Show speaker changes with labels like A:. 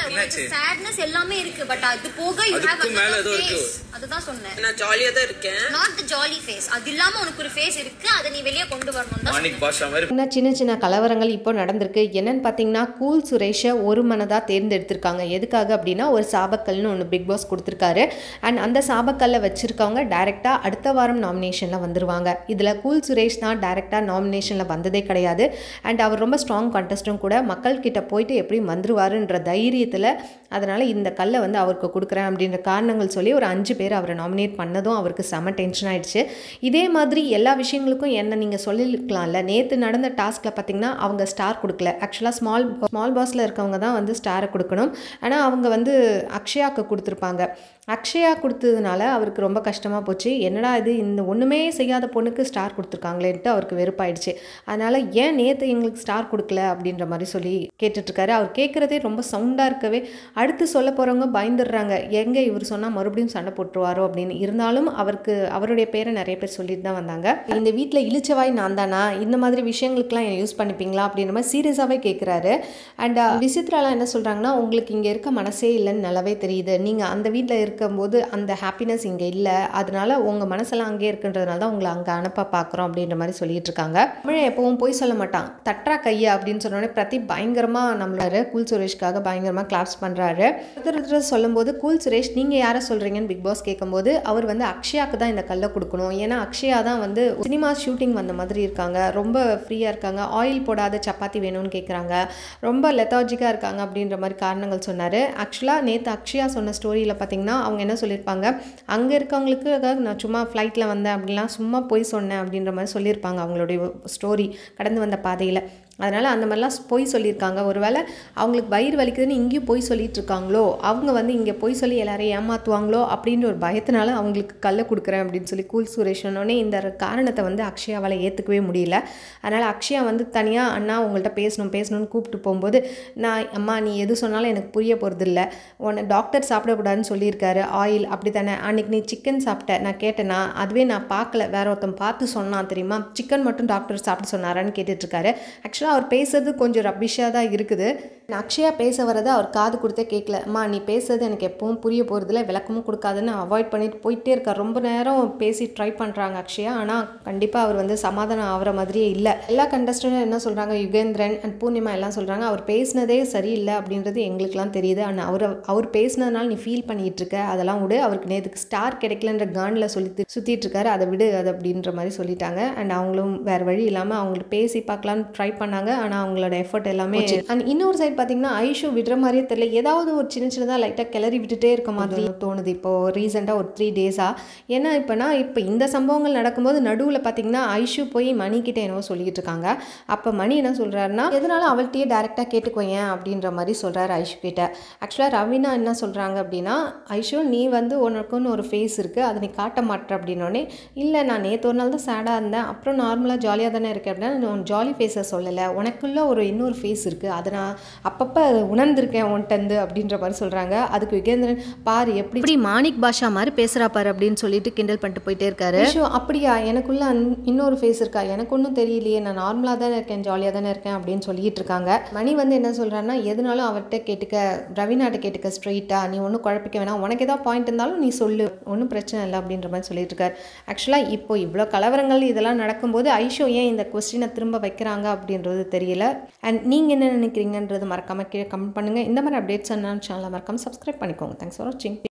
A: உனக்கு sadness எல்லாமே இருக்கு பட் அது போக you have
B: அதுக்கும் மேல
A: another
B: ஏதோ இருக்கு.
A: face. அதுதான் சொன்னேன்
C: நான் ஜாலியா தான் இருக்கேன்
A: நாட் த ஜாலி ஃபேஸ் அது இல்லாம உனக்கு ஒரு ஃபேஸ் இருக்கு அதை நீ வெளியே கொண்டு வரணும் தான்
B: மாணிக் பாஷா மாதிரி
D: இன்னும் சின்ன சின்ன கலவரங்கள் இப்போ நடந்திருக்கு என்னன்னு பார்த்தீங்கன்னா கூல் சுரேஷை ஒரு மனதாக தேர்ந்தெடுத்திருக்காங்க எதுக்காக அப்படின்னா ஒரு சாபக்கல்னு ஒன்று பிக் பாஸ் கொடுத்துருக்காரு அண்ட் அந்த சாபக்கல்லை வச்சுருக்கவங்க டைரெக்டாக அடுத்த வாரம் நாமினேஷனில் வந்துருவாங்க இதில் கூல் சுரேஷ் தான் டைரெக்டாக நாமினேஷனில் வந்ததே கிடையாது அண்ட் அவர் ரொம்ப ஸ்ட்ராங் கண்டஸ்டும் கூட மக்கள்கிட்ட போயிட்டு எப்படி வந்துருவாருன்ற தைரியத்தில் அதனால் இந்த கல்லை வந்து அவருக்கு கொடுக்குறேன் அப்படின்ற காரணங்கள் சொல்லி ஒரு அஞ்சு பேர் அவரை நாமினேட் பண்ணதும் அவருக்கு செம டென்ஷன் ஆயிடுச்சு இதே மாதிரி எல்லா விஷயங்களுக்கும் என்ன நீங்கள் சொல்லியிருக்கலாம்ல நேற்று நடந்த டாஸ்கில் பார்த்தீங்கன்னா அவங்க ஸ்டார் கொடுக்கல ஆக்சுவலாக ஸ்மால் ஸ்மால் பாஸில் இருக்கவங்க தான் வந்து ஸ்டாரை கொடுக்கணும் ஆனால் அவங்க வந்து அக்ஷயாவுக்கு கொடுத்துருப்பாங்க அக்ஷயா கொடுத்ததுனால அவருக்கு ரொம்ப கஷ்டமாக போச்சு என்னடா இது இந்த ஒன்றுமே செய்யாத பொண்ணுக்கு ஸ்டார் கொடுத்துருக்காங்களேன்ட்டு அவருக்கு வெறுப்பாயிடுச்சு அதனால் ஏன் நேற்று எங்களுக்கு ஸ்டார் கொடுக்கல அப்படின்ற மாதிரி சொல்லி கேட்டுட்ருக்காரு அவர் கேட்குறதே ரொம்ப சவுண்டாக இருக்கவே அடுத்து சொல்ல போகிறவங்க பயந்துடுறாங்க எங்கே இவர் சொன்னால் மறுபடியும் சண்டை போட்டுருவாரோ அப்படின்னு இருந்தாலும் அவருக்கு அவருடைய பேரை நிறைய பேர் சொல்லிட்டு தான் வந்தாங்க இந்த வீட்டில் இழிச்சவாய் நான் தானா இந்த மாதிரி விஷயங்களுக்குலாம் என்னை யூஸ் பண்ணிப்பீங்களா அப்படின்ற மாதிரி சீரியஸாகவே கேட்குறாரு அண்ட் விசித்ராலாம் என்ன சொல்கிறாங்கன்னா உங்களுக்கு இங்கே இருக்க மனசே இல்லைன்னு நல்லாவே தெரியுது நீங்கள் அந்த வீட்டில் இருக்கும்போது அந்த ஹாப்பினஸ் இங்கே இல்லை அதனால உங்கள் மனசெல்லாம் அங்கேயே இருக்குன்றதுனால தான் உங்களை அங்கே அனுப்ப பார்க்குறோம் அப்படின்ற மாதிரி சொல்லிட்டு இருக்காங்க தமிழ் எப்பவும் போய் சொல்ல மாட்டான் தட்ரா கையா அப்படின்னு சொன்னோடனே பிரதீப் பயங்கரமாக நம்மளோட கூல் சுரேஷ்காக பயங்கரமாக கிளாப்ஸ் பண்ணுறாரு ஒருத்தர் ஒருத்தர் சொல்லும்போது கூல் சுரேஷ் நீங்கள் யாரை சொல்கிறீங்கன்னு பிக் பாஸ் கேட்கும்போது அவர் வந்து அக்ஷயாக்கு தான் இந்த கல்லை கொடுக்கணும் ஏன்னா அக்ஷயா தான் வந்து சினிமா ஷூட்டிங் வந்த மாதிரி இருக்காங்க ரொம்ப ஃப்ரீயாக இருக்காங்க ஆயில் போடாத சப்பாத்தி வேணும்னு கேட்குறாங்க ரொம்ப லெத்தாஜிக்காக இருக்காங்க அப்படின்ற மாதிரி காரணங்கள் சொன்னார் ஆக்சுவலாக நேற்று அக்ஷயா சொன்ன ஸ்டோரியில் பார்த்தீங்கன்னா அவங்க என்ன சொல்லியிருப்பாங்க அங்கே இருக்கவங்களுக்கு அதாவது நான் சும்மா ஃப்ளைட்டில் வந்தேன் அப்படிலாம் சும்மா போய் சொன்னேன் அப்படின்ற மாதிரி சொல்லியிருப்பாங்க அவங்களுடைய ஸ்டோரி கடந்து வந்த பாதையில் அதனால் அந்த மாதிரிலாம் பொய் சொல்லியிருக்காங்க ஒருவேளை அவங்களுக்கு வயிறு வலிக்குதுன்னு இங்கேயும் பொய் சொல்லிட்டு இருக்காங்களோ அவங்க வந்து இங்கே பொய் சொல்லி எல்லாரையும் ஏமாற்றுவாங்களோ அப்படின்ற ஒரு பயத்தினால அவங்களுக்கு கல்லை கொடுக்குறேன் அப்படின்னு சொல்லி கூல் சுரேஷ் சொன்னோடனே இந்த காரணத்தை வந்து அக்ஷயாவால் ஏற்றுக்கவே முடியல அதனால் அக்ஷயா வந்து தனியாக அண்ணா உங்கள்கிட்ட பேசணும் பேசணும்னு கூப்பிட்டு போகும்போது நான் அம்மா நீ எது சொன்னாலும் எனக்கு புரிய போகிறது இல்லை உன்னை டாக்டர் சாப்பிடக்கூடாதுன்னு சொல்லியிருக்காரு ஆயில் அப்படி தானே அன்றைக்கி நீ சிக்கன் சாப்பிட்ட நான் கேட்டேனா அதுவே நான் பார்க்கல வேற ஒருத்தன் பார்த்து சொன்னான் தெரியுமா சிக்கன் மட்டும் டாக்டர் சாப்பிட சொன்னாரான்னு கேட்டுட்ருக்காரு ஆக்சுவலாக அவர் பேசுறது கொஞ்சம் ரப்பிஷாக தான் இருக்குது நான் அக்ஷயா பேச வரதை அவர் காது கொடுத்தே கேட்கல அம்மா நீ பேசுறது எனக்கு எப்பவும் புரிய போகிறதுல விளக்கமும் கொடுக்காதுன்னு அவாய்ட் பண்ணிட்டு போயிட்டே இருக்கார் ரொம்ப நேரம் பேசி ட்ரை பண்ணுறாங்க அக்ஷயா ஆனால் கண்டிப்பாக அவர் வந்து சமாதானம் ஆகிற மாதிரியே இல்லை எல்லா கண்டஸ்டன்டும் என்ன சொல்கிறாங்க யுகேந்திரன் அண்ட் பூர்ணிமா எல்லாம் சொல்கிறாங்க அவர் பேசினதே சரியில்லை அப்படின்றது எங்களுக்குலாம் தெரியுது ஆனால் அவர் அவர் பேசினதுனால நீ ஃபீல் பண்ணிட்டு இருக்க அதெல்லாம் விடு அவருக்கு நேற்றுக்கு ஸ்டார் கிடைக்கலன்ற கானில் சொல்லி சுற்றிட்டு இருக்காரு அதை விடு அது அப்படின்ற மாதிரி சொல்லிட்டாங்க அண்ட் அவங்களும் வேறு வழி இல்லாமல் அவங்களுக்கு பேசி பார்க்கலான்னு ட்ரை பண்ணாங்க ஆனால் அவங்களோட எஃபர்ட் எல்லாமே அண்ட் இன்னொரு சைடு பார்த்தீங்கன்னா ஐஷு விடுற மாதிரியே தெரியல ஏதாவது ஒரு சின்ன சின்னதாக லைட்டாக கிளறி விட்டுட்டே இருக்க மாதிரி தோணுது இப்போ ரீசெண்டாக ஒரு த்ரீ டேஸாக ஏன்னா இப்போனா இப்போ இந்த சம்பவங்கள் நடக்கும்போது நடுவில் பார்த்தீங்கன்னா ஐஷு போய் மணிக்கிட்ட என்னவோ சொல்லிக்கிட்டு இருக்காங்க அப்போ மணி என்ன சொல்கிறாருன்னா எதனால அவள்கிட்டயே டேரெக்டாக கேட்டுக்கோயேன் அப்படின்ற மாதிரி சொல்கிறாரு ஐஷு கிட்ட ஆக்சுவலாக ரவீனா என்ன சொல்கிறாங்க அப்படின்னா ஐஷு நீ வந்து உனக்குன்னு ஒரு ஃபேஸ் இருக்குது அதை நீ காட்ட மாட்டேற அப்படின்னோடனே இல்லை நான் நேற்று ஒரு நாள் தான் சேடாக இருந்தேன் அப்புறம் நார்மலாக ஜாலியாக தானே இருக்கேன் அப்படின்னா நான் ஜாலி ஃபேஸை சொல்லலை உனக்குள்ள ஒரு இன்னொரு ஃபேஸ் இருக்குது அதை நான் அப்பப்போ உணர்ந்திருக்கேன் உன்ட்டந்து அப்படின்ற மாதிரி சொல்கிறாங்க அதுக்கு விகேந்திரன் பாரு எப்படி இப்படி மாணிக் பாஷா மாதிரி பேசுகிறா பாரு அப்படின்னு சொல்லிட்டு கிண்டல் பண்ணிட்டு போயிட்டே இருக்காரு ஐஷோ அப்படியா எனக்குள்ள அன்- இன்னொரு ஃபேஸ் இருக்கா எனக்கு ஒன்றும் தெரியலையே நான் நார்மலாக தானே இருக்கேன் ஜாலியாக தானே இருக்கேன் அப்படின்னு சொல்லிட்டு இருக்காங்க மணி வந்து என்ன சொல்கிறான்னா எதுனாலும் அவர்கிட்ட கேட்டுக்க ரவிநாட்டை கேட்டுக்க ஸ்ட்ரெயிட்டாக நீ ஒன்றும் குழப்பிக்க வேணாம் உனக்கு ஏதாவது பாயிண்ட் இருந்தாலும் நீ சொல்லு ஒன்றும் பிரச்சனை இல்லை அப்படின்ற மாதிரி சொல்லிட்டு இருக்காரு ஆக்சுவலாக இப்போ இவ்வளோ கலவரங்கள் இதெல்லாம் நடக்கும்போது ஐஷோ ஏன் இந்த கொஸ்டினை திரும்ப வைக்கிறாங்க அப்படின்றது தெரியல அண்ட் நீங்கள் என்ன நினைக்கிறீங்கன்றது மறக்காம கீழே கமெண்ட் பண்ணுங்கள் இந்த மாதிரி அப்டேட்ஸ் என்ன சேனலை மறக்காம சப்ஸ்கிரைப் பண்ணிக்கோங்க தேங்க்ஸ் ஃபார் வாட்சிங்